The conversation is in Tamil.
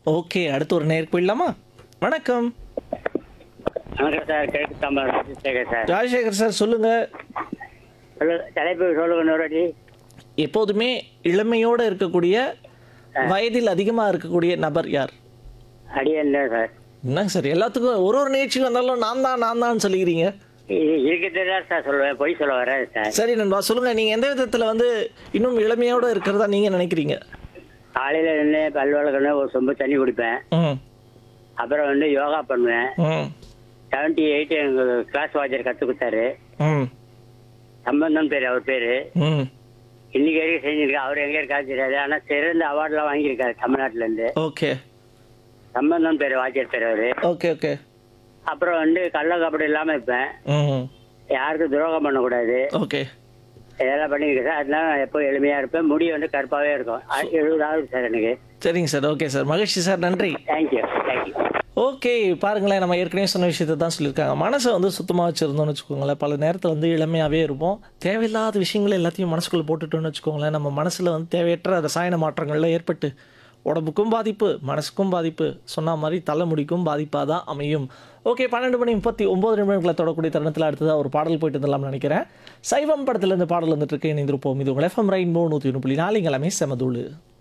ஓகே அடுத்து ஒரு நேருக்கு போயிடலாமா வணக்கம் வணக்கம் சார் கிழக்கு தாம்பரம் ராஜசேகர் சார் ராஜசேகர் சார் சொல்லுங்க சொல்லு தலைப்பு சொல்லுங்க இன்னொரு எப்போதுமே இளமையோட இருக்கக்கூடிய வயதில் அதிகமாக இருக்கக்கூடிய நபர் யார் அடியன் தான் சார் என்னங்க சார் எல்லாத்துக்கும் ஒரு ஒரு நிகழ்ச்சிக்கு வந்தாலும் நான் தான் நான் தான் சொல்லிக்கிறீங்க இது இருக்கிறது தான் சார் சொல்லுவேன் பொய் சொல்ல வராது சார் சரி நண்பா சொல்லுங்க நீங்க எந்த விதத்துல வந்து இன்னும் இளமையோட இருக்கிறதா நீங்க நினைக்கிறீங்க காலையில் நின்று பல் வளர்க்கணும் ஒரு சொம்பு தண்ணி குடிப்பேன் ம் அப்புறம் வந்து யோகா பண்ணுவேன் ம் செவன்ட்டி எயிட் எங்கள் கிளாஸ் வாத்தியர் கற்றுக் கொடுத்தாரு ம் சம்பந்தம் பேர் அவர் பேர் ம் இன்னைக்கு வரைக்கும் செஞ்சிருக்காரு அவர் எங்கே இருக்காரு தெரியாது ஆனால் சிறந்த அவார்ட்லாம் வாங்கியிருக்காரு தமிழ்நாட்டிலேருந்து ஓகே சம்பந்தம் பேர் வாத்தியார் பேர் அவர் ஓகே ஓகே அப்புறம் வந்து கள்ள கபடி இல்லாமல் இருப்பேன் ம் யாருக்கும் துரோகம் பண்ணக்கூடாது ஓகே இதெல்லாம் பண்ணியிருக்கேன் சார் அதனால நான் எப்போ எளிமையாக இருப்பேன் முடி வந்து கருப்பாகவே இருக்கும் அ- எழுபது ஆகுது சார் எனக்கு சரிங்க சார் ஓகே சார் மகிழ்ச்சி சார் நன்றி தேங்க்யூ தேங்க்யூ ஓகே பாருங்களேன் நம்ம ஏற்கனவே சொன்ன விஷயத்தை தான் சொல்லியிருக்காங்க மனசை வந்து சுத்தமாக வச்சுருந்தோம்னு வச்சுக்கோங்களேன் பல நேரத்தில் வந்து இளமையாகவே இருப்போம் தேவையில்லாத விஷயங்களை எல்லாத்தையும் மனசுக்குள்ளே போட்டுட்டோம்னு வச்சுக்கோங்களேன் நம்ம மனசில் வந்து தேவையற்ற ரசாயன மாற்றங்கள்லாம் ஏற்பட்டு உடம்புக்கும் பாதிப்பு மனசுக்கும் பாதிப்பு சொன்ன மாதிரி தலைமுடிக்கும் பாதிப்பாக தான் அமையும் ஓகே பன்னெண்டு மணி முப்பத்தி ஒம்பது நிமிடங்களை தொடக்கூடிய தருணத்தில் அடுத்ததாக ஒரு பாடல் போயிட்டு இருந்தலாம்னு நினைக்கிறேன் சைவம் படத்துல இருந்து பாடல் வந்துட்டு இருக்கு இணைந்திருப்போம் இது உங்கள் எஃப்எம் ரெயின்போ நூற்றி ஒன்று புள்ளி நாலு எல்லாமே செமதூள்